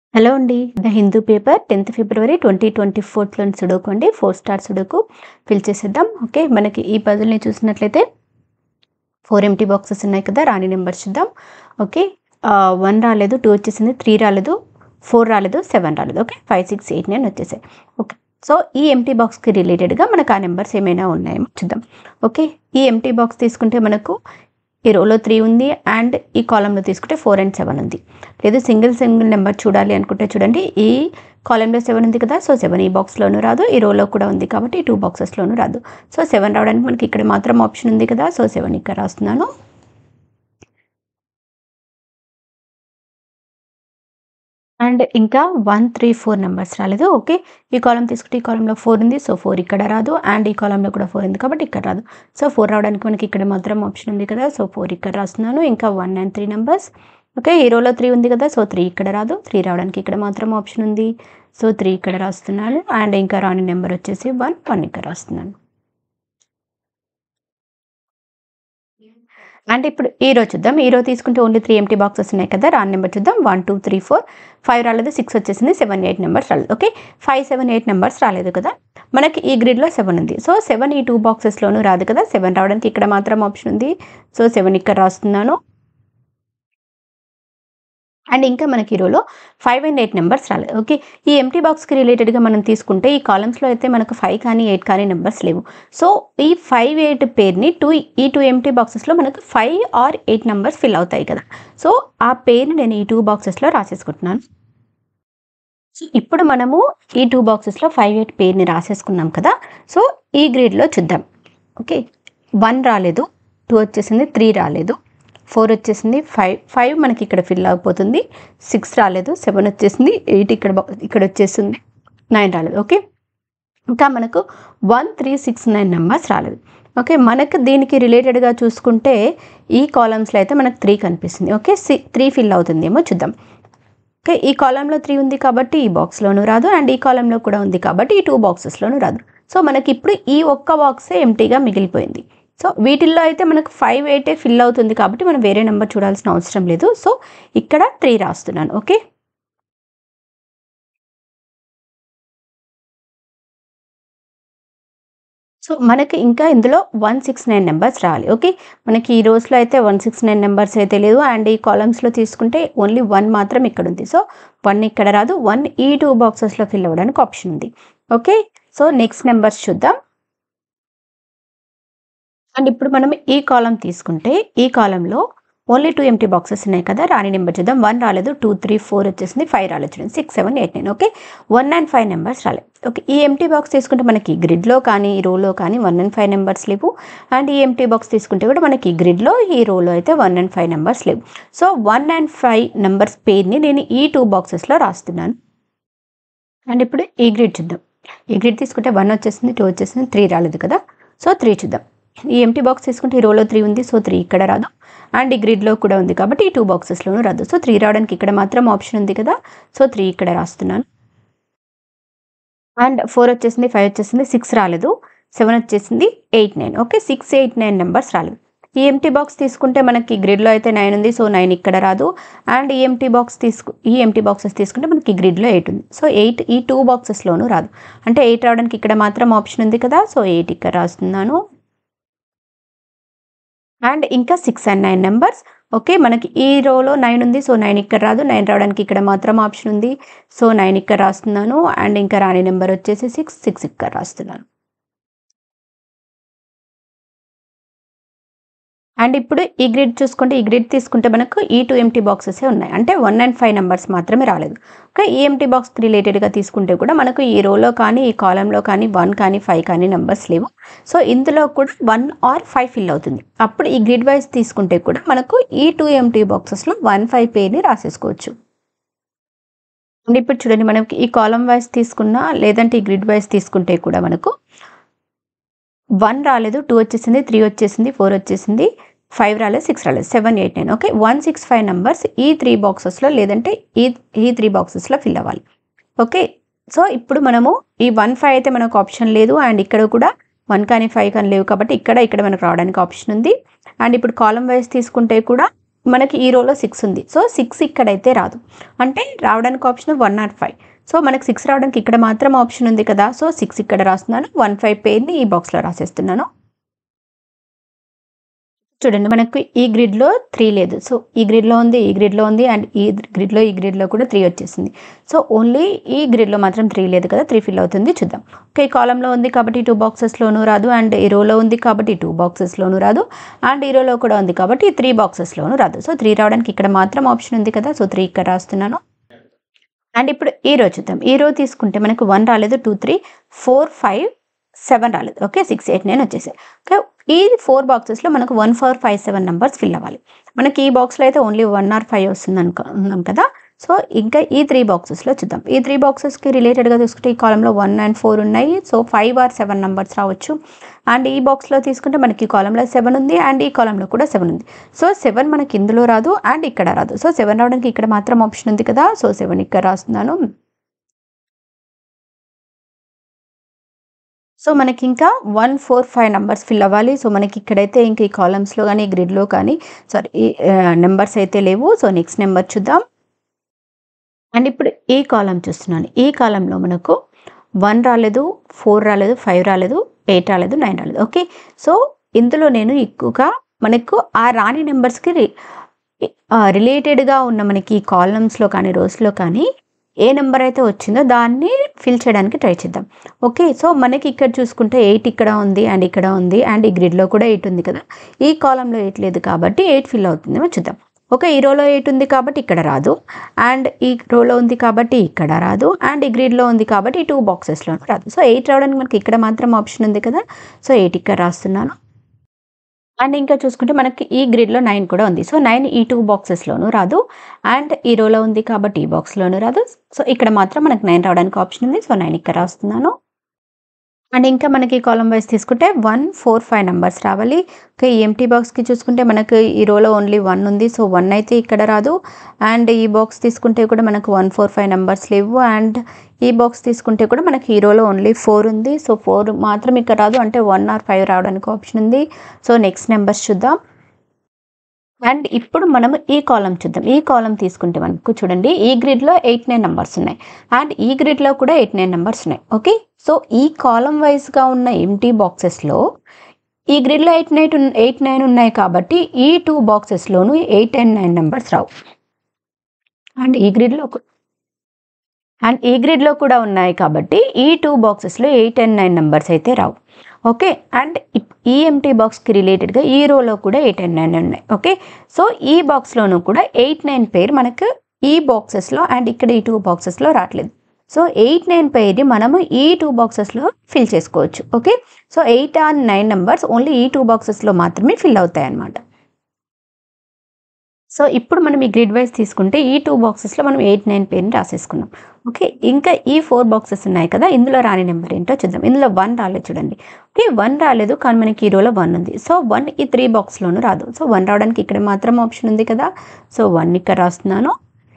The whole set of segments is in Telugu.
హలో అండి the Hindu paper tenth February twenty twenty ఫోర్త్లోని సుడోకు అండి ఫోర్ స్టార్ సుడోకు ఫిల్ చేసేద్దాం ఓకే మనకి ఈ పదుల్ని చూసినట్లయితే ఫోర్ ఎంటీ బాక్సెస్ ఉన్నాయి కదా రాని నెంబర్స్ చూద్దాం ఓకే వన్ రాలేదు టూ వచ్చేసింది త్రీ రాలేదు ఫోర్ రాలేదు సెవెన్ రాలేదు okay five six eight nine వచ్చేసాయి ఓకే సో ఈ ఎంటీ బాక్స్కి రిలేటెడ్గా మనకు ఆ నెంబర్స్ ఏమైనా ఉన్నాయేమో చూద్దాం ఓకే ఈ ఎంటీ బాక్స్ తీసుకుంటే మనకు ఈ రోలో త్రీ ఉంది అండ్ ఈ కాలంలో తీసుకుంటే ఫోర్ అండ్ సెవెన్ ఉంది లేదు సింగిల్ సింగిల్ నెంబర్ చూడాలి అనుకుంటే చూడండి ఈ కాలంలో సెవెన్ ఉంది కదా సో సెవెన్ ఈ బాక్స్లోనూ రాదు ఈ రోలో కూడా ఉంది కాబట్టి ఈ టూ బాక్సెస్లోనూ రాదు సో సెవెన్ రావడానికి మనకి ఇక్కడ మాత్రం ఆప్షన్ ఉంది కదా సో సెవెన్ ఇక్కడ రాస్తున్నాను అండ్ ఇంకా వన్ త్రీ ఫోర్ నెంబర్స్ రాలేదు ఓకే ఈ కాలం తీసుకుంటే ఈ కాలంలో ఫోర్ ఉంది సో ఫోర్ ఇక్కడ రాదు అండ్ ఈ కాలంలో కూడా ఫోర్ ఉంది కాబట్టి ఇక్కడ రాదు సో ఫోర్ రావడానికి మనకి ఇక్కడ మాత్రం ఆప్షన్ ఉంది కదా సో ఫోర్ ఇక్కడ రాస్తున్నాను ఇంకా one and three numbers okay హీరోలో త్రీ ఉంది కదా సో త్రీ ఇక్కడ రాదు త్రీ రావడానికి ఇక్కడ మాత్రం ఆప్షన్ ఉంది సో త్రీ ఇక్కడ రాస్తున్నాను అండ్ ఇంకా రాని నెంబర్ వచ్చేసి వన్ వన్ ఇక్కడ రాస్తున్నాను అంటే ఇప్పుడు ఈ రోజు చూద్దాం ఈ రోజు తీసుకుంటే ఓన్లీ త్రీ ఎంటీ బాక్సెస్ ఉన్నాయి కదా రాని నెంబర్ చూద్దాం one two three four five రాలేదు సిక్స్ వచ్చేసింది సెవెన్ ఎయిట్ నెంబర్స్ రాలేదు okay five seven eight numbers రాలేదు కదా మనకి ఈ గ్రిడ్లో సెవెన్ ఉంది సో సెవెన్ ఈ టూ బాక్సెస్లోనూ రాదు కదా సెవెన్ రావడానికి ఇక్కడ మాత్రం ఆప్షన్ ఉంది సో సెవెన్ ఇక్కడ రాస్తున్నాను అండ్ ఇంకా మనకి ఈరోలో ఫైవ్ అండ్ ఎయిట్ నెంబర్స్ రాలేదు ఓకే ఈ ఎంటీ బాక్స్కి రిలేటెడ్గా మనం తీసుకుంటే ఈ కాలమ్స్లో అయితే మనకు ఫైవ్ కానీ ఎయిట్ కానీ నెంబర్స్ లేవు సో ఈ ఫైవ్ ఎయిట్ పేర్ని టూ ఈ టూ ఎంటీ బాక్సెస్లో మనకు five or eight numbers fill అవుతాయి కదా సో ఆ పేరుని నేను ఈ టూ బాక్సెస్లో రాసేసుకుంటున్నాను సో ఇప్పుడు మనము ఈ టూ బాక్సెస్లో ఫైవ్ ఎయిట్ పేరుని రాసేసుకున్నాం కదా సో ఈ గ్రేడ్లో చూద్దాం ఓకే వన్ రాలేదు టూ వచ్చేసింది త్రీ రాలేదు ఫోర్ వచ్చేసింది ఫైవ్ ఫైవ్ మనకి ఇక్కడ ఫిల్ అయిపోతుంది సిక్స్ రాలేదు సెవెన్ వచ్చేసింది ఎయిట్ ఇక్కడ ఇక్కడ వచ్చేసింది నైన్ రాలేదు ఓకే ఇంకా మనకు one three six nine numbers రాలేదు ఓకే మనకు దీనికి రిలేటెడ్గా చూసుకుంటే ఈ కాలమ్స్లో అయితే మనకు త్రీ కనిపిస్తుంది ఓకే సి త్రీ ఫిల్ అవుతుంది ఏమో చూద్దాం ఓకే ఈ కాలంలో త్రీ ఉంది కాబట్టి ఈ బాక్స్లోనూ రాదు అండ్ ఈ కాలంలో కూడా ఉంది కాబట్టి ఈ టూ బాక్సెస్లోనూ రాదు సో మనకి ఇప్పుడు ఈ ఒక్క బాక్సే ఎంటీగా మిగిలిపోయింది సో వీటిల్లో అయితే మనకు ఫైవ్ ఎయిటే ఫిల్ అవుతుంది కాబట్టి మనం వేరే నెంబర్ చూడాల్సిన అవసరం లేదు సో ఇక్కడ త్రీ రాస్తున్నాను ఓకే సో మనకి ఇంకా ఇందులో వన్ సిక్స్ నైన్ నెంబర్స్ రావాలి ఓకే మనకి ఈ రోజులో అయితే వన్ సిక్స్ నైన్ నెంబర్స్ అయితే లేదు అండ్ ఈ కాలమ్స్లో తీసుకుంటే ఓన్లీ వన్ మాత్రం ఇక్కడ ఉంది సో వన్ ఇక్కడ రాదు వన్ ఈ టూ బాక్సెస్లో ఫిల్ అవ్వడానికి ఆప్షన్ ఉంది ఓకే సో నెక్స్ట్ నెంబర్స్ చూద్దాం అండ్ ఇప్పుడు మనం ఈ కాలం తీసుకుంటే ఈ కాలంలో ఓన్లీ టూ ఎంటీ బాక్సెస్ ఉన్నాయి కదా రాని నెంబర్ చూద్దాం వన్ రాలేదు టూ త్రీ ఫోర్ వచ్చేసింది ఫైవ్ రాలేదు చూడండి six seven eight nine okay one and five numbers రాలేదు ఓకే ఈ ఎంటీ బాక్స్ తీసుకుంటే మనకి గ్రిడ్లో కానీ ఈ రోలో కానీ వన్ అండ్ ఫైవ్ నెంబర్స్ లేవు అండ్ ఈ ఎంటీ బాక్స్ తీసుకుంటే కూడా మనకి గ్రిడ్లో ఈ రోలో అయితే వన్ అండ్ ఫైవ్ నెంబర్స్ లేవు so one and five numbers పేర్ని నేను ఈ టూ బాక్సెస్లో రాస్తున్నాను అండ్ ఇప్పుడు ఈ గ్రిడ్ చూద్దాం ఈ గ్రిడ్ తీసుకుంటే వన్ వచ్చేసింది టూ వచ్చేసింది త్రీ రాలేదు కదా సో త్రీ చూద్దాం ఈ ఎంటీ బాక్స్ తీసుకుంటే ఈ రోలో త్రీ ఉంది సో త్రీ ఇక్కడ రాదు అండ్ ఈ గ్రిడ్లో కూడా ఉంది కాబట్టి ఈ టూ బాక్సెస్లోనూ రాదు సో త్రీ రావడానికి ఇక్కడ మాత్రం ఆప్షన్ ఉంది కదా సో త్రీ ఇక్కడ రాస్తున్నాను అండ్ ఫోర్ వచ్చేసింది ఫైవ్ వచ్చేసింది సిక్స్ రాలేదు సెవెన్ వచ్చేసింది eight nine okay six eight nine numbers రాలేదు ఈ ఎంటీ బాక్స్ తీసుకుంటే మనకి గ్రిడ్లో అయితే నైన్ ఉంది సో నైన్ ఇక్కడ రాదు అండ్ ఈ ఎంటీ బాక్స్ తీసుకు ఈ ఎంటీ బాక్సెస్ తీసుకుంటే మనకి గ్రిడ్లో ఎయిట్ ఉంది సో ఎయిట్ ఈ టూ బాక్సెస్లోనూ రాదు అంటే ఎయిట్ రావడానికి ఇక్కడ మాత్రం ఆప్షన్ ఉంది కదా సో ఎయిట్ ఇక్కడ రాస్తున్నాను అండ్ ఇంకా six and nine numbers okay మనకి ఈ రోలో నైన్ ఉంది సో నైన్ ఇక్కడ రాదు నైన్ రావడానికి ఇక్కడ మాత్రం ఆప్షన్ ఉంది సో నైన్ ఇక్కడ రాస్తున్నాను అండ్ ఇంకా రాని నెంబర్ వచ్చేసి సిక్స్ సిక్స్ ఇక్కడ రాస్తున్నాను అండ్ ఇప్పుడు ఈ గ్రిడ్ చూసుకుంటే ఈ గ్రిడ్ తీసుకుంటే మనకు ఈ టూ ఎంటీ బాక్సెసే ఉన్నాయి అంటే వన్ అండ్ ఫైవ్ నెంబర్స్ మాత్రమే రాలేదు ఓకే ఈ ఎంటీ బాక్స్కి రిలేటెడ్గా తీసుకుంటే కూడా మనకు ఈ రోలో కానీ ఈ కాలంలో కానీ వన్ కానీ ఫైవ్ కానీ నెంబర్స్ లేవు సో ఇందులో కూడా వన్ ఆర్ ఫైవ్ ఫిల్ అవుతుంది అప్పుడు ఈ గ్రిడ్ వైజ్ తీసుకుంటే కూడా మనకు ఈ టూ ఎంటీ బాక్సెస్లో వన్ ఫైవ్ పేర్ని రాసేసుకోవచ్చు అండ్ ఇప్పుడు చూడండి మనకి ఈ కాలం వైజ్ తీసుకున్నా లేదంటే ఈ గ్రిడ్ వైజ్ తీసుకుంటే కూడా మనకు వన్ రాలేదు టూ వచ్చేసింది త్రీ వచ్చేసింది ఫోర్ వచ్చేసింది ఫైవ్ రాలేదు సిక్స్ రాలేదు seven eight nine okay one six five numbers ఈ త్రీ బాక్సెస్లో లేదంటే ఈ ఈ త్రీ బాక్సెస్లో ఫిల్ అవ్వాలి ఓకే సో ఇప్పుడు మనము ఈ వన్ ఫైవ్ అయితే మనకు ఆప్షన్ లేదు అండ్ ఇక్కడ కూడా వన్ కానీ ఫైవ్ కానీ లేవు కాబట్టి ఇక్కడ ఇక్కడ మనకు రావడానికి ఆప్షన్ ఉంది అండ్ ఇప్పుడు కాలం వైజ్ తీసుకుంటే కూడా మనకి ఈ రోలో సిక్స్ ఉంది సో సిక్స్ ఇక్కడైతే రాదు అంటే రావడానికి option one not five so మనకి సిక్స్ రావడానికి ఇక్కడ మాత్రం ఆప్షన్ ఉంది కదా సో సిక్స్ ఇక్కడ రాస్తున్నాను వన్ ఫైవ్ పేర్ని ఈ బాక్స్లో రాసేస్తున్నాను చూడండి మనకు ఈ గ్రిడ్లో త్రీ లేదు సో ఈ గ్రిడ్లో ఉంది ఈ గ్రిడ్లో ఉంది అండ్ ఈ గ్రిడ్లో ఈ గ్రిడ్లో కూడా త్రీ వచ్చేసింది సో ఓన్లీ ఈ గ్రిడ్లో మాత్రం త్రీ లేదు కదా త్రీ ఫిల్ అవుతుంది చూద్దాం ఓకే ఈ కాలంలో ఉంది కాబట్టి టూ బాక్సెస్లోనూ రాదు అండ్ ఈ రోలో ఉంది కాబట్టి టూ బాక్సెస్లోనూ రాదు అండ్ ఈ రోలో కూడా ఉంది కాబట్టి త్రీ బాక్సెస్లోనూ రాదు సో త్రీ రావడానికి ఇక్కడ మాత్రం ఆప్షన్ ఉంది కదా సో త్రీ ఇక్కడ రాస్తున్నాను అండ్ ఇప్పుడు ఈ రో చూద్దాం ఈ రో తీసుకుంటే మనకు వన్ రాలేదు two three four five seven రాలేదు ఓకే సిక్స్ ఎయిట్ నైన్ వచ్చేసాయి ఓకే ఈ ఫోర్ బాక్సెస్లో మనకు one four five seven numbers fill అవ్వాలి మనకి ఈ బాక్స్లో అయితే ఓన్లీ వన్ ఆర్ ఫైవ్ వస్తుంది అనుకున్నాం కదా సో ఇంకా ఈ త్రీ బాక్సెస్లో చూద్దాం ఈ త్రీ బాక్సెస్కి రిలేటెడ్గా చూసుకుంటే ఈ కాలంలో వన్ అండ్ ఫోర్ ఉన్నాయి so five or seven numbers రావచ్చు అండ్ ఈ బాక్స్లో తీసుకుంటే మనకి ఈ కాలంలో సెవెన్ ఉంది అండ్ ఈ కాలంలో కూడా సెవెన్ ఉంది సో సెవెన్ మనకి ఇందులో రాదు అండ్ ఇక్కడ రాదు సో సెవెన్ రావడానికి ఇక్కడ మాత్రం ఆప్షన్ ఉంది కదా సో సెవెన్ ఇక్కడ రాస్తున్నాను సో మనకి ఇంకా one four five numbers fill అవ్వాలి సో మనకి ఇక్కడైతే ఇంకా ఈ కాలమ్స్లో కానీ ఈ గ్రిడ్లో కానీ సారీ ఈ నెంబర్స్ అయితే లేవు సో నెక్స్ట్ నెంబర్ చూద్దాం అండ్ ఇప్పుడు ఈ కాలం చూస్తున్నాను ఈ కాలంలో మనకు వన్ రాలేదు ఫోర్ రాలేదు ఫైవ్ రాలేదు ఎయిట్ రాలేదు నైన్ రాలేదు ఓకే సో ఇందులో నేను ఎక్కువగా మనకు ఆ రాని నెంబర్స్కి రిలేటెడ్గా ఉన్న మనకి ఈ కాలమ్స్లో కానీ రోస్లో కానీ ఏ నెంబర్ అయితే వచ్చిందో దాన్ని ఫిల్ చేయడానికి ట్రై చేద్దాం ఓకే సో మనకి ఇక్కడ చూసుకుంటే ఎయిట్ ఇక్కడ ఉంది అండ్ ఇక్కడ ఉంది అండ్ ఈ గ్రిడ్లో కూడా ఎయిట్ ఉంది కదా ఈ కాలంలో ఎయిట్ లేదు కాబట్టి ఎయిట్ ఫిల్ అవుతుందేమో చూద్దాం ఓకే ఈ రోలో ఎయిట్ ఉంది కాబట్టి ఇక్కడ రాదు అండ్ ఈ రోలో ఉంది కాబట్టి ఇక్కడ రాదు అండ్ ఈ గ్రిడ్లో ఉంది కాబట్టి ఈ టూ బాక్సెస్లో రాదు సో ఎయిట్ రావడానికి మనకి ఇక్కడ మాత్రం ఆప్షన్ ఉంది కదా సో ఎయిట్ ఇక్కడ రాస్తున్నాను అండ్ ఇంకా చూసుకుంటే మనకి ఈ గ్రిడ్లో నైన్ కూడా ఉంది సో నైన్ ఈ టూ బాక్సెస్లోనూ రాదు అండ్ ఈ రోలో ఉంది కాబట్టి ఈ బాక్స్లోనూ రాదు సో ఇక్కడ మాత్రం మనకి నైన్ రావడానికి ఆప్షన్ ఉంది సో నైన్ ఇక్కడ రాస్తున్నాను అండ్ ఇంకా మనకి కాలం వైజ్ తీసుకుంటే వన్ ఫోర్ ఫైవ్ నెంబర్స్ రావాలి ఓకే ఈ ఎంటీ బాక్స్కి చూసుకుంటే మనకు ఈ రోలో ఓన్లీ వన్ ఉంది సో వన్ అయితే ఇక్కడ రాదు అండ్ ఈ బాక్స్ తీసుకుంటే కూడా మనకు వన్ ఫోర్ ఫైవ్ నెంబర్స్ లేవు అండ్ ఈ బాక్స్ తీసుకుంటే కూడా మనకి ఈ రోలో ఓన్లీ ఫోర్ ఉంది సో ఫోర్ మాత్రం ఇక్కడ రాదు అంటే వన్ ఆర్ ఫైవ్ రావడానికి ఆప్షన్ ఉంది సో నెక్స్ట్ నెంబర్స్ చూద్దాం అండ్ ఇప్పుడు మనము ఈ కాలం చూద్దాం ఈ కాలం తీసుకుంటే మనకు చూడండి ఈ గ్రిడ్లో ఎయిట్ నైన్ నెంబర్స్ ఉన్నాయి అండ్ ఈ గ్రిడ్లో కూడా ఎయిట్ నైన్ నెంబర్స్ ఉన్నాయి ఓకే సో ఈ కాలం వైజ్గా ఉన్న ఎంటీ బాక్సెస్లో ఈ గ్రిడ్లో ఎయిట్ నైన్ ఎయిట్ నైన్ ఉన్నాయి కాబట్టి ఈ టూ బాక్సెస్లోనూ ఎయిట్ అండ్ నైన్ నెంబర్స్ రావు అండ్ ఈ గ్రిడ్లో అండ్ ఈ గ్రిడ్లో కూడా ఉన్నాయి కాబట్టి ఈ టూ బాక్సెస్లో ఎయిట్ అండ్ నైన్ నెంబర్స్ అయితే రావు ఓకే అండ్ ఈ ఎంటీ బాక్స్కి రిలేటెడ్గా ఈ రోలో కూడా ఎయిట్ అండ్ నైన్ ఉన్నాయి ఓకే సో ఈ బాక్స్లోనూ కూడా ఎయిట్ నైన్ పేర్ మనకు ఈ బాక్సెస్లో అండ్ ఇక్కడ ఈ టూ బాక్సెస్లో రావట్లేదు సో ఎయిట్ నైన్ పేర్ని మనము ఈ టూ బాక్సెస్లో ఫిల్ చేసుకోవచ్చు okay so eight and nine numbers only ఈ టూ బాక్సెస్లో మాత్రమే ఫిల్ అవుతాయి అన్నమాట సో ఇప్పుడు మనం ఈ గ్రిడ్ వైజ్ తీసుకుంటే ఈ టూ బాక్సెస్లో మనం ఎయిట్ నైన్ పేర్ని రాసేసుకున్నాం ఓకే ఇంకా ఈ ఫోర్ బాక్సెస్ ఉన్నాయి కదా ఇందులో రాని నెంబర్ ఏంటో చూద్దాం ఇందులో వన్ రాలేదు చూడండి ఓకే వన్ రాలేదు కానీ మనకి ఈ రోలో వన్ ఉంది సో వన్ ఈ త్రీ బాక్స్లోనూ రాదు సో వన్ రావడానికి ఇక్కడ మాత్రం ఆప్షన్ ఉంది కదా సో వన్ ఇక్కడ రాస్తున్నాను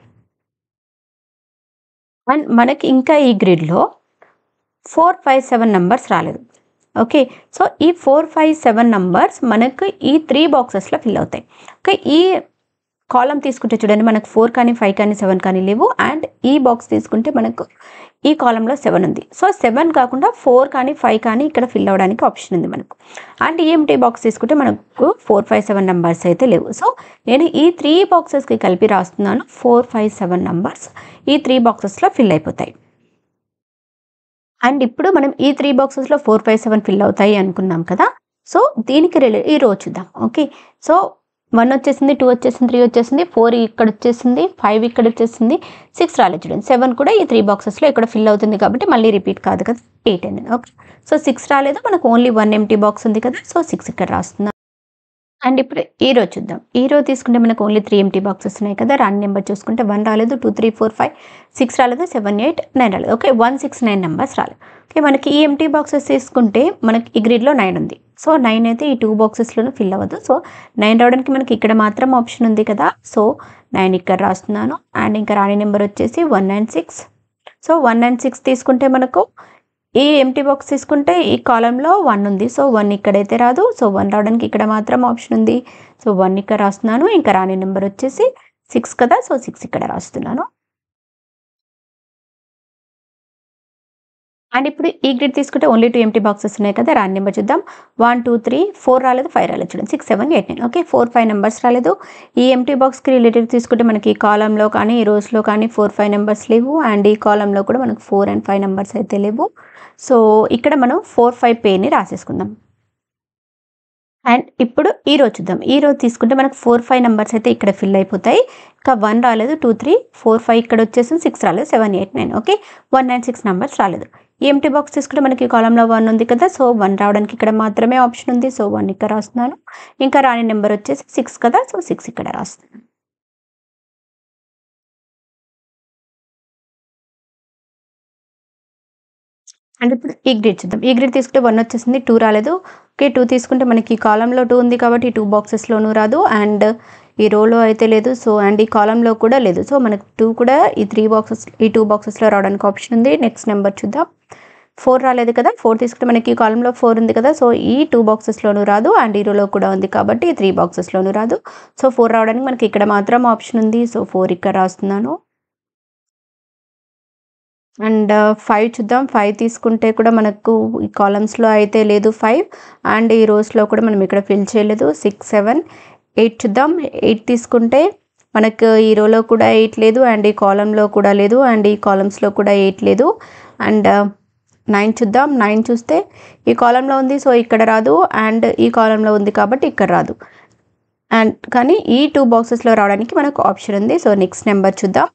అండ్ మనకి ఇంకా ఈ గ్రిడ్లో ఫోర్ ఫైవ్ సెవెన్ నెంబర్స్ రాలేదు ఓకే సో ఈ ఫోర్ ఫైవ్ సెవెన్ నంబర్స్ మనకు ఈ త్రీ బాక్సెస్లో ఫిల్ అవుతాయి ఓకే ఈ కాలం తీసుకుంటే చూడండి మనకు ఫోర్ కానీ ఫైవ్ కానీ సెవెన్ కానీ లేవు అండ్ ఈ బాక్స్ తీసుకుంటే మనకు ఈ కాలంలో సెవెన్ ఉంది సో సెవెన్ కాకుండా ఫోర్ కానీ ఫైవ్ కానీ ఇక్కడ ఫిల్ అవ్వడానికి ఆప్షన్ ఉంది మనకు అండ్ ఈఎంటీ బాక్స్ తీసుకుంటే మనకు ఫోర్ ఫైవ్ సెవెన్ నెంబర్స్ అయితే లేవు సో నేను ఈ త్రీ బాక్సెస్కి కలిపి రాస్తున్నాను ఫోర్ ఫైవ్ సెవెన్ నెంబర్స్ ఈ త్రీ బాక్సెస్లో ఫిల్ అయిపోతాయి అండ్ ఇప్పుడు మనం ఈ త్రీ బాక్సెస్లో ఫోర్ ఫైవ్ సెవెన్ ఫిల్ అవుతాయి అనుకున్నాం కదా సో దీనికి రిలే ఈ రోజు చూద్దాం ఓకే సో వన్ వచ్చేసింది టూ వచ్చేసింది త్రీ వచ్చేసింది ఫోర్ ఇక్కడ వచ్చేసింది ఫైవ్ ఇక్కడ వచ్చేసింది సిక్స్ రాలేదు చూడండి సెవెన్ కూడా ఈ త్రీ బాక్సెస్లో ఇక్కడ ఫిల్ అవుతుంది కాబట్టి మళ్ళీ రిపీట్ కాదు కదా ఎయిట్ అనేది ఓకే సో సిక్స్ రాలేదు మనకు ఓన్లీ వన్ ఎంటీ బాక్స్ ఉంది కదా సో సిక్స్ ఇక్కడ రాస్తున్నాం అండ్ ఇప్పుడు ఈ రోజు చూద్దాం ఈ రోజు తీసుకుంటే మనకు ఓన్లీ త్రీ ఎంటీ బాక్సెస్ ఉన్నాయి కదా రాని నెంబర్ చూసుకుంటే వన్ రాలేదు two three four five six రాలేదు సెవెన్ ఎయిట్ నైన్ రాలేదు okay one six nine numbers రాలేదు ఓకే మనకి ఈ ఎంటీ బాక్సెస్ తీసుకుంటే మనకి ఈ గ్రిడ్లో నైన్ ఉంది సో నైన్ అయితే ఈ టూ బాక్సెస్లోనూ ఫిల్ అవ్వదు సో నైన్ రావడానికి మనకి ఇక్కడ మాత్రం ఆప్షన్ ఉంది కదా సో నైన్ ఇక్కడ రాస్తున్నాను అండ్ ఇంకా రాని నెంబర్ వచ్చేసి one nine six so one nine six తీసుకుంటే మనకు ఈ ఎంటీ బాక్స్ తీసుకుంటే ఈ కాలంలో వన్ ఉంది సో వన్ ఇక్కడైతే రాదు సో వన్ రావడానికి ఇక్కడ మాత్రం ఆప్షన్ ఉంది సో వన్ ఇక్కడ రాస్తున్నాను ఇంకా రాని నెంబర్ వచ్చేసి సిక్స్ కదా సో సిక్స్ ఇక్కడ రాస్తున్నాను అండ్ ఇప్పుడు ఈ గ్రిడ్ తీసుకుంటే ఓన్లీ టూ ఎంటీ బాక్సెస్ ఉన్నాయి కదా రాని నెంబర్ చూద్దాం వన్ టూ త్రీ ఫోర్ రాలేదు ఫైవ్ రాలేదు చూడండి six seven eight nine okay four five numbers రాలేదు ఈ ఎంటీ బాక్స్కి రిలేటెడ్ తీసుకుంటే మనకి ఈ కాలంలో కానీ ఈ రోజులో కానీ ఫోర్ ఫైవ్ నెంబర్స్ లేవు అండ్ ఈ కాలంలో కూడా మనకు ఫోర్ అండ్ ఫైవ్ నెంబర్స్ అయితే లేవు సో ఇక్కడ మనం ఫోర్ ఫైవ్ పేని రాసేసుకుందాం అండ్ ఇప్పుడు ఈ రోజు చూద్దాం ఈ రోజు తీసుకుంటే మనకు ఫోర్ ఫైవ్ నెంబర్స్ అయితే ఇక్కడ ఫిల్ అయిపోతాయి ఇంకా వన్ రాలేదు టూ త్రీ ఫోర్ ఫైవ్ ఇక్కడ వచ్చేసి సిక్స్ రాలేదు seven eight nine okay one nine six numbers రాలేదు ఈ ఎంటీ బాక్స్ తీసుకుంటే మనకి కాలంలో వన్ ఉంది కదా సో వన్ రావడానికి ఇక్కడ మాత్రమే ఆప్షన్ ఉంది సో వన్ ఇక్కడ రాస్తున్నాను ఇంకా రాని నెంబర్ వచ్చేసి సిక్స్ కదా సో సిక్స్ ఇక్కడ రాస్తున్నాను అండ్ ఇప్పుడు ఈ గ్రిడ్ చూద్దాం ఈ గ్రిడ్ తీసుకుంటే వన్ వచ్చేసింది టూ రాలేదు ఓకే టూ తీసుకుంటే మనకి కాలంలో టూ ఉంది కాబట్టి టూ బాక్సెస్లోనూ రాదు అండ్ ఈ రోలో అయితే లేదు సో అండ్ ఈ కాలంలో కూడా లేదు సో మనకు టూ కూడా ఈ త్రీ బాక్సెస్ ఈ టూ బాక్సెస్లో రావడానికి ఆప్షన్ ఉంది నెక్స్ట్ నెంబర్ చూద్దాం ఫోర్ రాలేదు కదా ఫోర్ తీసుకుంటే మనకి ఈ కాలంలో ఫోర్ ఉంది కదా సో ఈ టూ బాక్సెస్లోనూ రాదు అండ్ ఈ రోలో కూడా ఉంది కాబట్టి ఈ త్రీ బాక్సెస్లోనూ రాదు సో ఫోర్ రావడానికి మనకి ఇక్కడ మాత్రం ఆప్షన్ ఉంది సో ఫోర్ ఇక్కడ రాస్తున్నాను అండ్ ఫైవ్ చూద్దాం ఫైవ్ తీసుకుంటే కూడా మనకు ఈ కాలమ్స్లో అయితే లేదు ఫైవ్ అండ్ ఈ రోస్లో కూడా మనం ఇక్కడ ఫిల్ చేయలేదు సిక్స్ సెవెన్ ఎయిట్ చూద్దాం ఎయిట్ తీసుకుంటే మనకు ఈ రోలో కూడా ఎయిట్ లేదు అండ్ ఈ కాలంలో కూడా లేదు అండ్ ఈ కాలమ్స్లో కూడా ఎయిట్ లేదు అండ్ నైన్ చూద్దాం నైన్ చూస్తే ఈ కాలంలో ఉంది సో ఇక్కడ రాదు అండ్ ఈ కాలంలో ఉంది కాబట్టి ఇక్కడ రాదు అండ్ కానీ ఈ టూ బాక్సెస్లో రావడానికి మనకు ఆప్షన్ ఉంది సో నెక్స్ట్ నెంబర్ చూద్దాం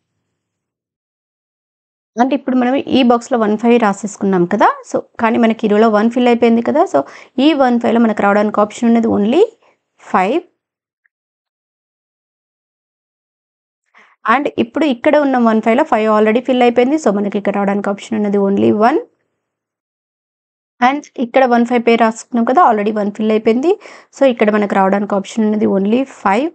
అంటే ఇప్పుడు మనం ఈ బాక్స్లో వన్ ఫైవ్ రాసేసుకున్నాం కదా సో కానీ మనకి ఈరోలో వన్ ఫిల్ అయిపోయింది కదా సో ఈ వన్ ఫైవ్లో మనకు రావడానికి ఆప్షన్ ఉన్నది ఓన్లీ ఫైవ్ అండ్ ఇప్పుడు ఇక్కడ ఉన్న వన్ ఫైవ్లో ఫైవ్ ఆల్రెడీ ఫిల్ అయిపోయింది సో మనకి ఇక్కడ రావడానికి ఆప్షన్ ఉన్నది ఓన్లీ వన్ అండ్ ఇక్కడ వన్ ఫైవ్ పేరు రాసుకున్నాం కదా ఆల్రెడీ వన్ ఫిల్ అయిపోయింది సో ఇక్కడ మనకు రావడానికి ఆప్షన్ ఉన్నది ఓన్లీ ఫైవ్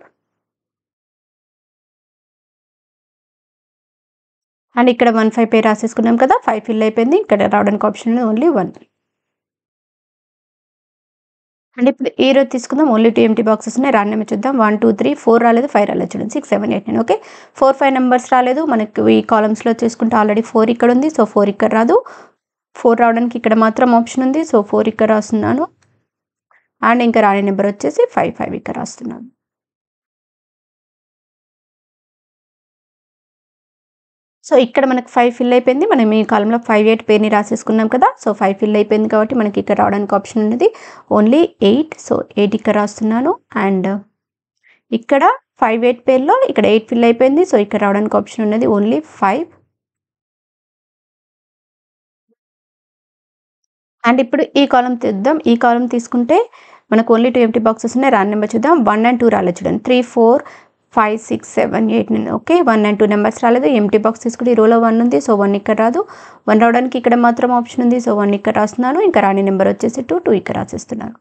అండ్ ఇక్కడ వన్ ఫైవ్ పేరు రాసేసుకున్నాం కదా ఫైవ్ ఫిల్ అయిపోయింది ఇక్కడ రావడానికి ఆప్షన్ ఓన్లీ వన్ అండ్ ఇప్పుడు ఈ రోజు తీసుకుందాం ఓన్లీ టూ ఎంటీ బాక్సెస్ ఉన్నాయి రాండ్ నెంబర్ చూద్దాం వన్ టూ త్రీ ఫోర్ రాలేదు ఫైవ్ రాలేదు చూడండి six seven eight nine okay four five numbers రాలేదు మనకి ఈ కాలమ్స్లో చూసుకుంటే ఆల్రెడీ ఫోర్ ఇక్కడ ఉంది సో ఫోర్ ఇక్కడ రాదు ఫోర్ రావడానికి ఇక్కడ మాత్రం ఆప్షన్ ఉంది సో ఫోర్ ఇక్కడ రాస్తున్నాను అండ్ ఇంకా రాని నెంబర్ వచ్చేసి ఫైవ్ ఫైవ్ ఇక్కడ రాస్తున్నాను సో ఇక్కడ మనకు ఫైవ్ ఫిల్ అయిపోయింది మనం ఈ కాలంలో ఫైవ్ ఎయిట్ పేరుని రాసేసుకున్నాం కదా సో ఫైవ్ ఫిల్ అయిపోయింది కాబట్టి మనకి ఇక్కడ రావడానికి ఆప్షన్ ఉన్నది ఓన్లీ ఎయిట్ సో ఎయిట్ ఇక్కడ రాస్తున్నాను అండ్ ఇక్కడ ఫైవ్ ఎయిట్ పేర్లో ఇక్కడ ఎయిట్ ఫిల్ అయిపోయింది సో ఇక్కడ రావడానికి ఆప్షన్ ఉన్నది ఓన్లీ ఫైవ్ అండ్ ఇప్పుడు ఈ కాలం తీద్దాం ఈ కాలం తీసుకుంటే మనకు ఓన్లీ టూ ఎంటీ బాక్సెస్ ఉన్నాయి రాన్ నెంబర్ చూద్దాం వన్ అండ్ టూ రాలేదు చూడండి three four five six seven eight nine okay one and two numbers రాలేదు ఎంటీ బాక్స్ తీసుకుంటే ఈ రోలో వన్ ఉంది సో వన్ ఇక్కడ రాదు వన్ రావడానికి ఇక్కడ మాత్రం ఆప్షన్ ఉంది సో వన్ ఇక్కడ రాస్తున్నాను ఇంకా రాని నెంబర్ వచ్చేసి టూ టూ ఇక్కడ రాసేస్తున్నాను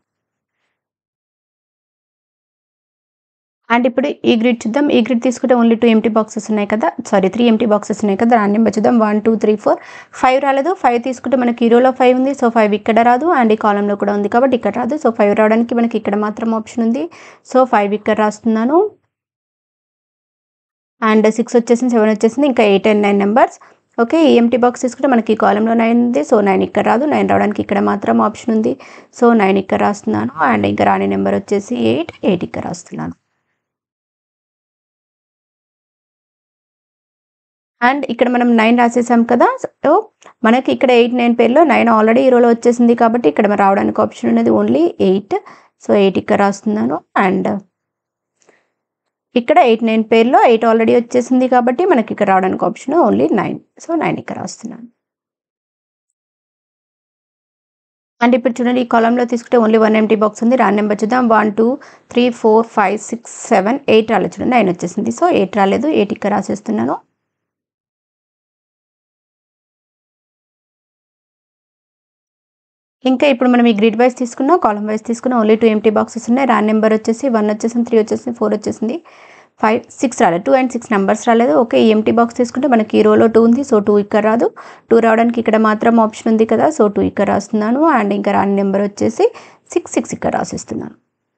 అండ్ ఇప్పుడు ఈ గ్రిడ్ చూద్దాం ఈ గ్రిడ్ తీసుకుంటే ఓన్లీ టూ ఎంటీ బాక్సెస్ ఉన్నాయి కదా సారీ త్రీ ఎంటీ బాక్సెస్ ఉన్నాయి కదా రాని నెంబర్ చూద్దాం one two three four five రాలేదు ఫైవ్ తీసుకుంటే మనకి హీరోలో ఫైవ్ ఉంది సో ఫైవ్ ఇక్కడ రాదు అండ్ ఈ కాలంలో కూడా ఉంది కాబట్టి ఇక్కడ రాదు సో ఫైవ్ రావడానికి మనకి ఇక్కడ మాత్రం ఆప్షన్ ఉంది సో ఫైవ్ ఇక్కడ రాస్తున్నాను అండ్ సిక్స్ వచ్చేసింది సెవెన్ వచ్చేసింది ఇంకా eight and nine numbers okay ఈ ఎంటీ బాక్స్ తీసుకుంటే మనకి ఈ కాలంలో నైన్ ఉంది సో నైన్ ఇక్కడ రాదు నైన్ రావడానికి ఇక్కడ మాత్రం ఆప్షన్ ఉంది సో నైన్ ఇక్కడ రాస్తున్నాను అండ్ ఇంకా రాని నెంబర్ వచ్చేసి ఎయిట్ ఎయిట్ ఇక్కడ రాస్తున్నాను అండ్ ఇక్కడ మనం నైన్ రాసేసాం కదా సో మనకి ఇక్కడ ఎయిట్ నైన్ పేర్లో నైన్ ఆల్రెడీ ఈ రోలో వచ్చేసింది కాబట్టి ఇక్కడ రావడానికి ఆప్షన్ ఉన్నది ఓన్లీ ఎయిట్ సో ఎయిట్ ఇక్కడ రాస్తున్నాను అండ్ ఇక్కడ ఎయిట్ నైన్ పేర్లో ఎయిట్ ఆల్రెడీ వచ్చేసింది కాబట్టి మనకి ఇక్కడ రావడానికి option only nine so nine ఇక్కడ రాస్తున్నాను అండ్ ఇప్పుడు చూడండి ఈ కాలంలో తీసుకుంటే ఓన్లీ వన్ ఎంటీ బాక్స్ ఉంది రాన్ నెంబర్ చూద్దాం one two three four five six seven eight రాలేదు చూడండి నైన్ వచ్చేసింది సో ఎయిట్ రాలేదు ఎయిట్ ఇక్కడ రాసేస్తున్నాను ఇంకా ఇప్పుడు మనం ఈ గ్రిడ్ వైజ్ తీసుకున్నాం కాలం వైజ్ తీసుకున్నాం ఓన్లీ టూ ఎంటీ బాక్సెస్ ఉన్నాయి ర్యాన్ నెంబర్ వచ్చేసి వన్ వచ్చేసింది త్రీ వచ్చేసింది ఫోర్ వచ్చేసింది ఫైవ్ సిక్స్ రాలేదు టూ అండ్ సిక్స్ నెంబర్స్ రాలేదు ఓకే ఈ ఎంటీ బాక్స్ తీసుకుంటే మనకి ఈ రోలో టూ ఉంది సో టూ ఇక్కడ రాదు టూ రావడానికి ఇక్కడ మాత్రం ఆప్షన్ ఉంది కదా సో టూ ఇక్కడ రాస్తున్నాను అండ్ ఇంకా రాని నెంబర్ వచ్చేసి సిక్స్ సిక్స్ ఇక్కడ రాసిస్తున్నాను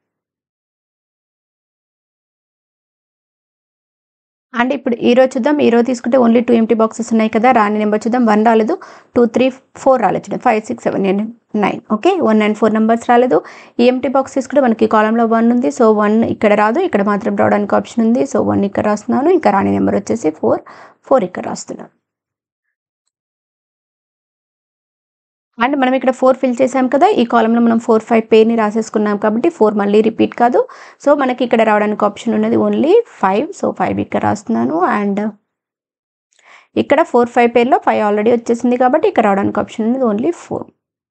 అండ్ ఇప్పుడు ఈ రోజు చూద్దాం ఈ రోజు తీసుకుంటే ఓన్లీ టూ ఎంటీ బాక్సెస్ ఉన్నాయి కదా రాని నెంబర్ చూద్దాం వన్ రాలేదు టూ త్రీ ఫోర్ రాలేదు చూద్దాం five six seven eight nine okay one and four numbers రాలేదు ఈ ఎంటీ బాక్స్ తీసుకుంటే మనకి కాలంలో వన్ ఉంది సో వన్ ఇక్కడ రాదు ఇక్కడ మాత్రం రావడానికి ఆప్షన్ ఉంది సో వన్ ఇక్కడ రాస్తున్నాను ఇంకా రాని నెంబర్ వచ్చేసి ఫోర్ ఫోర్ ఇక్కడ రాస్తున్నాను అండ్ మనం ఇక్కడ ఫోర్ ఫిల్ చేసాం కదా ఈ కాలంలో మనం ఫోర్ ఫైవ్ పేర్ని రాసేసుకున్నాం కాబట్టి ఫోర్ మళ్ళీ రిపీట్ కాదు సో మనకి ఇక్కడ రావడానికి ఆప్షన్ ఉన్నది ఓన్లీ ఫైవ్ సో ఫైవ్ ఇక్కడ రాస్తున్నాను అండ్ ఇక్కడ ఫోర్ ఫైవ్ పేర్లో ఫైవ్ ఆల్రెడీ వచ్చేసింది కాబట్టి ఇక్కడ రావడానికి ఆప్షన్ ఉన్నది ఓన్లీ ఫోర్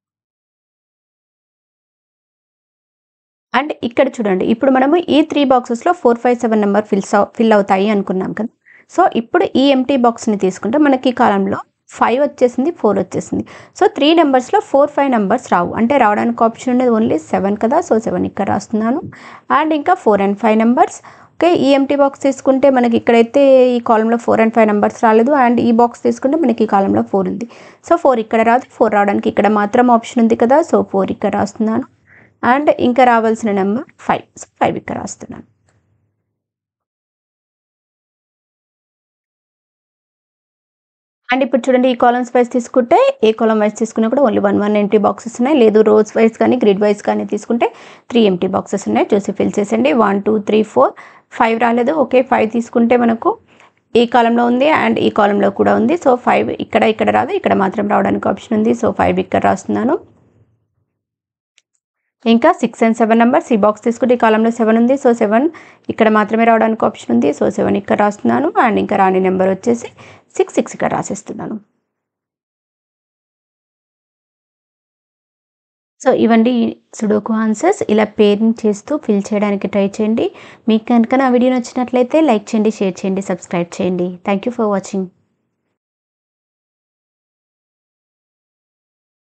అండ్ ఇక్కడ చూడండి ఇప్పుడు మనము ఈ త్రీ బాక్సెస్లో four five seven number fills fill అవుతాయి అనుకున్నాం కదా సో ఇప్పుడు ఈ ఎంటీ బాక్స్ని తీసుకుంటే మనకి ఈ కాలంలో ఫైవ్ వచ్చేసింది ఫోర్ వచ్చేసింది సో త్రీ నెంబర్స్లో ఫోర్ ఫైవ్ నెంబర్స్ రావు అంటే రావడానికి ఆప్షన్ ఉండేది ఓన్లీ సెవెన్ కదా సో సెవెన్ ఇక్కడ రాస్తున్నాను అండ్ ఇంకా four and five numbers okay ఈ ఎంటీ బాక్స్ తీసుకుంటే మనకి ఇక్కడైతే ఈ కాలంలో ఫోర్ అండ్ ఫైవ్ నెంబర్స్ రాలేదు అండ్ ఈ బాక్స్ తీసుకుంటే మనకి ఈ కాలంలో ఫోర్ ఉంది సో ఫోర్ ఇక్కడ రాదు ఫోర్ రావడానికి ఇక్కడ మాత్రం ఆప్షన్ ఉంది కదా సో ఫోర్ ఇక్కడ రాస్తున్నాను అండ్ ఇంకా రావాల్సిన నెంబర్ ఫైవ్ సో ఫైవ్ ఇక్కడ రాస్తున్నాను అండ్ ఇప్పుడు చూడండి ఈ కాలమ్స్ వైజ్ తీసుకుంటే ఏ కాలం వైజ్ తీసుకున్నా కూడా only one one empty boxes ఉన్నాయి లేదు రోజ్ వైజ్ కానీ గ్రిడ్ వైజ్ కానీ తీసుకుంటే త్రీ ఎంటీ బాక్సెస్ ఉన్నాయి చూసి ఫిల్ చేసండి one two three four five రాలేదు ఓకే ఫైవ్ తీసుకుంటే మనకు ఈ కాలంలో ఉంది అండ్ ఈ కాలంలో కూడా ఉంది సో ఫైవ్ ఇక్కడ ఇక్కడ రాదు ఇక్కడ మాత్రం రావడానికి ఆప్షన్ ఉంది సో ఫైవ్ ఇక్కడ రాస్తున్నాను ఇంకా సిక్స్ అండ్ సెవెన్ నెంబర్స్ ఈ బాక్స్ తీసుకుంటే ఈ కాలంలో సెవెన్ ఉంది సో సెవెన్ ఇక్కడ మాత్రమే రావడానికి ఆప్షన్ ఉంది సో సెవెన్ ఇక్కడ రాస్తున్నాను అండ్ ఇంకా రాని నెంబర్ వచ్చేసి సిక్స్ సిక్స్ ఇక్కడ రాసేస్తున్నాను సో ఇవండి సుడోకు ఆన్సర్స్ ఇలా పేరింగ్ చేస్తూ ఫిల్ చేయడానికి ట్రై చేయండి మీకు కనుక నా వీడియో నచ్చినట్లయితే లైక్ చేయండి షేర్ చేయండి సబ్స్క్రైబ్ చేయండి థ్యాంక్ యూ ఫర్ వాచింగ్